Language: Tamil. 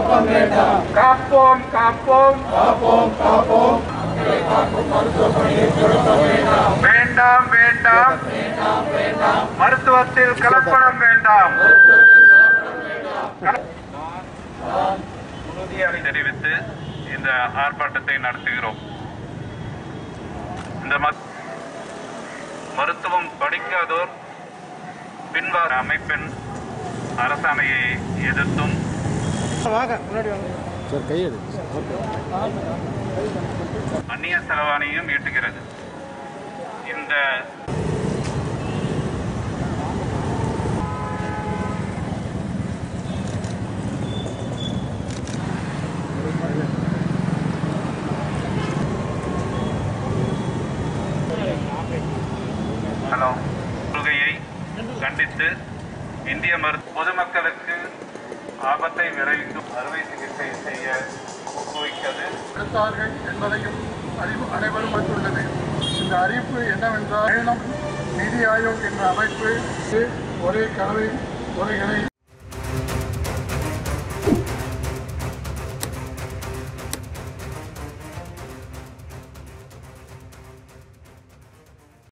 குழப்பம் வேண்டாம் காப்போம் காப்போம் காப்போம் காப்போம் வேண்டாம் வேண்டாம் மருத்துவத்தில் கலப்படம் வேண்டாம் உறுதியாக தெரிவித்து இந்த ஆர்ப்பாட்டத்தை நடத்துகிறோம் இந்த மத்- மருத்துவம் படிக்காதோர் பின்வார அமைப்பின் அரசாணையை எதிர்த்தும் சார் கையெடு அந்நிய செலவாணியும் ஈட்டுகிறது இந்த ஹலோ கொள்கையை கண்டித்து இந்திய மரு பொதுமக்களுக்கு ஆபத்தை விளைவிக்கும் அறுவை சிகிச்சை செய்ய ஊக்குவிக்கிறது எடுத்தார்கள் என்பதையும் அறிவு அனைவரும் வந்துள்ளது இந்த அறிவிப்பு என்னவென்றால் மேலும் நிதி ஆயோக் என்ற அமைப்பு ஒரே கலவை முறைகளை